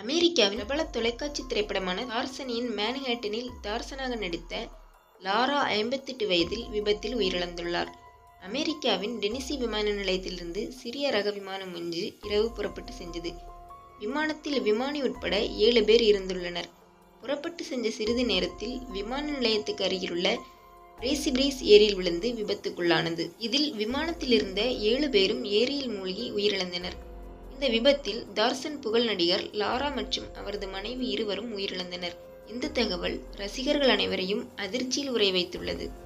அமெரிக்காவின் பிரபல தொலைக்காட்சி திரைப்படமான டார்சனியின் மேன்ஹேட்டனில் டார்சனாக நடித்த லாரா ஐம்பத்தெட்டு வயதில் விபத்தில் உயிரிழந்துள்ளார் அமெரிக்காவின் டெனிசி விமான நிலையத்திலிருந்து சிறிய ரக விமானம் ஒன்று இரவு புறப்பட்டு சென்றது விமானத்தில் விமானி உட்பட ஏழு பேர் இருந்துள்ளனர் புறப்பட்டு சென்ற சிறிது நேரத்தில் விமான நிலையத்துக்கு அருகிலுள்ள பிரேசிபிரேஸ் ஏரியில் விழுந்து விபத்துக்குள்ளானது இதில் விமானத்தில் இருந்த ஏழு பேரும் ஏரியில் மூழ்கி உயிரிழந்தனர் இந்த விபத்தில் தார்சன் புகழ் நடிகர் லாரா மற்றும் அவரது மனைவி இருவரும் உயிரிழந்தனர் இந்த தகவல் ரசிகர்கள் அனைவரையும் அதிர்ச்சியில் உரை வைத்துள்ளது